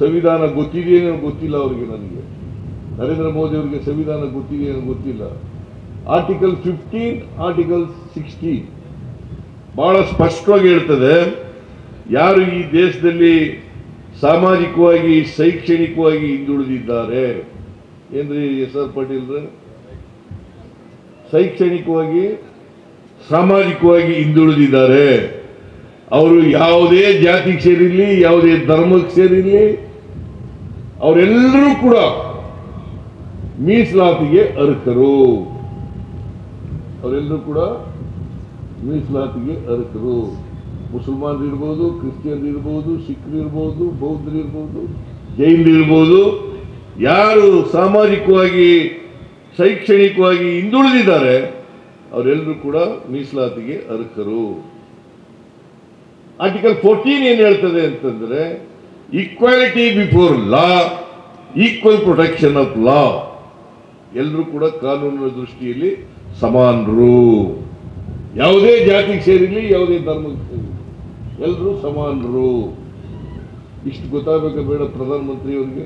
ಸಂವಿಧಾನ ಗೊತ್ತಿದೆಯೇನೋ ಗೊತ್ತಿಲ್ಲ ಅವರಿಗೆ ನನಗೆ ನರೇಂದ್ರ ಮೋದಿ ಅವರಿಗೆ ಸಂವಿಧಾನ ಗೊತ್ತಿದೆಯೇನೋ ಗೊತ್ತಿಲ್ಲ ಆರ್ಟಿಕಲ್ ಫಿಫ್ಟೀನ್ ಆರ್ಟಿಕಲ್ ಸಿಕ್ಸ್ಟೀನ್ ಬಹಳ ಸ್ಪಷ್ಟವಾಗಿ ಹೇಳ್ತದೆ ಯಾರು ಈ ದೇಶದಲ್ಲಿ ಸಾಮಾಜಿಕವಾಗಿ ಶೈಕ್ಷಣಿಕವಾಗಿ ಹಿಂದುಳಿದಿದ್ದಾರೆ ಏನ್ರಿ ಎಸ್ ಆರ್ ಪಾಟೀಲ್ರೆ ಶೈಕ್ಷಣಿಕವಾಗಿ ಸಾಮಾಜಿಕವಾಗಿ ಹಿಂದುಳಿದಿದ್ದಾರೆ ಅವರು ಯಾವುದೇ ಜಾತಿಗೆ ಸೇರಿರಲಿ ಯಾವುದೇ ಧರ್ಮಕ್ಕೆ ಸೇರಿರಲಿ ಅವರೆಲ್ಲರೂ ಕೂಡ ಮೀಸಲಾತಿಗೆ ಅರ್ಹರು ಅವರೆಲ್ಲರೂ ಕೂಡ ಮೀಸಲಾತಿಗೆ ಅರ್ಹರು ಮುಸಲ್ಮಾನರು ಇರ್ಬೋದು ಕ್ರಿಶ್ಚಿಯನ್ ಇರ್ಬೋದು ಸಿಖ್ರು ಇರ್ಬೋದು ಬೌದ್ಧರು ಇರ್ಬೋದು ಜೈನರು ಇರ್ಬೋದು ಯಾರು ಸಾಮಾಜಿಕವಾಗಿ ಶೈಕ್ಷಣಿಕವಾಗಿ ಹಿಂದುಳಿದಿದ್ದಾರೆ ಅವರೆಲ್ಲರೂ ಕೂಡ ಮೀಸಲಾತಿಗೆ ಅರ್ಹರು ಆರ್ಟಿಕಲ್ ಫೋರ್ಟೀನ್ ಏನ್ ಹೇಳ್ತದೆ ಅಂತಂದ್ರೆ equality before law equal protection of law ಎಲ್ಲರೂ ಕೂಡ ಕಾನೂನಿನ ದೃಷ್ಟಿಯಲ್ಲಿ ಸಮಾನರು ಯಾವುದೇ ಜಾತಿಗೆ ಸೇರಿರಲಿ ಯಾವುದೇ ಧರ್ಮಕ್ಕೆ ಸೇರಿರಲಿ ಎಲ್ಲರೂ ಸಮಾನರು ಇಷ್ಟು ಗೊತ್ತಾಗಬೇಕಾ ಬೇಡ ಪ್ರಧಾನಮಂತ್ರಿ ಅವರಿಗೆ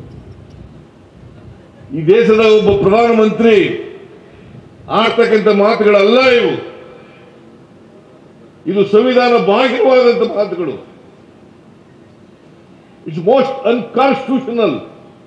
ಈ ದೇಶದ ಒಬ್ಬ ಪ್ರಧಾನಮಂತ್ರಿ ಆಡ್ತಕ್ಕಂಥ ಮಾತುಗಳಲ್ಲ ಇವು ಇದು ಸಂವಿಧಾನ ಬಾಹಿರವಾದಂಥ ಮಾತುಗಳು ಇಟ್ಸ್ ಮೋಸ್ಟ್ ಅನ್ಕಾನ್ಸ್ಟಿಟ್ಯೂಷನಲ್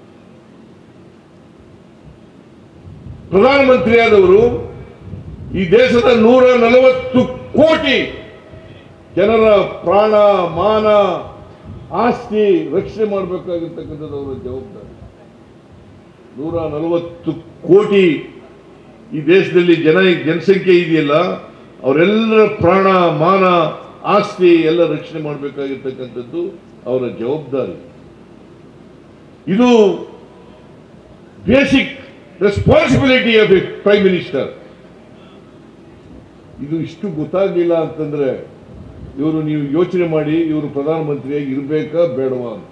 ಪ್ರಧಾನಮಂತ್ರಿಯಾದವರು ಈ ದೇಶದ ನೂರ ನಲವತ್ತು ಕೋಟಿ ಜನರ ಪ್ರಾಣ ಮಾನ ಆಸ್ತಿ ರಕ್ಷಣೆ ಮಾಡಬೇಕಾಗಿರ್ತಕ್ಕಂಥದ್ದು ಅವರ ಜವಾಬ್ದಾರಿ ನೂರ ನಲವತ್ತು ಕೋಟಿ ಈ ದೇಶದಲ್ಲಿ ಜನ ಜನಸಂಖ್ಯೆ ಇದೆಯಲ್ಲ ಅವರೆಲ್ಲರ ಪ್ರಾಣ ಮಾನ ಆಸ್ತಿ ಎಲ್ಲ ರಕ್ಷಣೆ ಮಾಡಬೇಕಾಗಿರ್ತಕ್ಕಂಥದ್ದು ಅವರ ಜವಾಬ್ದಾರಿ ಇದು basic responsibility of a prime minister ಇದು ಇಷ್ಟು ಗೊತ್ತಾಗ್ಲಿಲ್ಲ ಅಂತಂದ್ರೆ ಇವರು ನೀವು ಯೋಚನೆ ಮಾಡಿ ಇವರು ಪ್ರಧಾನಮಂತ್ರಿಯಾಗಿ ಇರಬೇಕಾ ಬೇಡವಾ ಅಂತ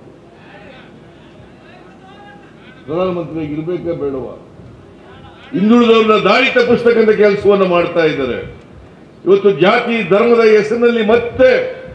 ಪ್ರಧಾನಮಂತ್ರಿಯಾಗಿ ಇರಬೇಕಾ ಬೇಡವಾ ಹಿಂದುಳಿದವ್ರನ್ನ ದಾರಿ ತಪ್ಪಿಸ್ತಕ್ಕಂಥ ಕೆಲಸವನ್ನು ಮಾಡ್ತಾ ಇದ್ದಾರೆ ಇವತ್ತು ಜಾತಿ ಧರ್ಮದ ಹೆಸರಿನಲ್ಲಿ ಮತ್ತೆ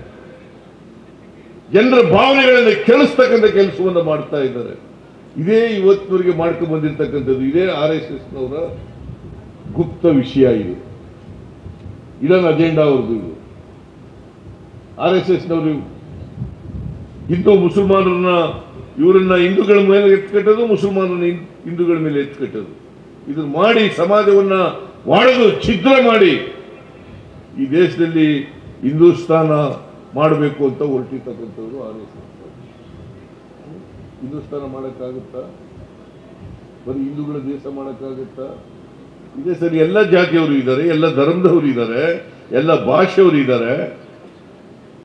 ಜನರ ಭಾವನೆಗಳನ್ನು ಕೆಳಿಸ್ತಕ್ಕಂಥ ಕೆಲಸವನ್ನು ಮಾಡ್ತಾ ಇದ್ದಾರೆ ಇದೇ ಇವತ್ತಿನವರೆಗೆ ಮಾಡ್ಕೊಂಡು ಬಂದಿರತಕ್ಕಂಥದ್ದು ಇದೇ ಆರ್ ಎಸ್ ಎಸ್ ನವರ ಗುಪ್ತ ವಿಷಯ ಇದು ಇದನ್ನ ಅಜೆಂಡಾ ಅವ್ರದ್ದು ಇದು ಆರ್ ಎಸ್ ಎಸ್ ನವರು ಹಿಂದೂ ಮುಸಲ್ಮಾನರನ್ನ ಇವರನ್ನ ಹಿಂದೂಗಳ ಮೇಲೆ ಎತ್ಕಟ್ಟೋದು ಮುಸಲ್ಮಾನರನ್ನ ಹಿಂ- ಹಿಂದೂಗಳ ಮೇಲೆ ಎತ್ಕಟ್ಟೋದು ಇದನ್ನ ಮಾಡಿ ಸಮಾಜವನ್ನ ಒಡೆದು ಛಿದ್ರ ಮಾಡಿ ಈ ದೇಶದಲ್ಲಿ ಹಿಂದೂಸ್ತಾನ ಮಾಡಬೇಕು ಅಂತ ಹೊರಟಿರ್ತಕ್ಕಂಥವ್ರು ಆರ್ ಎಸ್ ಎಸ್ ಹಿಂದೂಸ್ತಾನ ಮಾಡೋಕ್ಕಾಗುತ್ತಾ ಬರೀ ಹಿಂದೂಗಳ ದೇಶ ಮಾಡೋಕ್ಕಾಗುತ್ತಾ ಇದೇ ಸರಿ ಎಲ್ಲ ಜಾತಿಯವರು ಇದ್ದಾರೆ ಎಲ್ಲ ಧರ್ಮದವರು ಇದ್ದಾರೆ ಎಲ್ಲ ಭಾಷೆಯವರು ಇದ್ದಾರೆ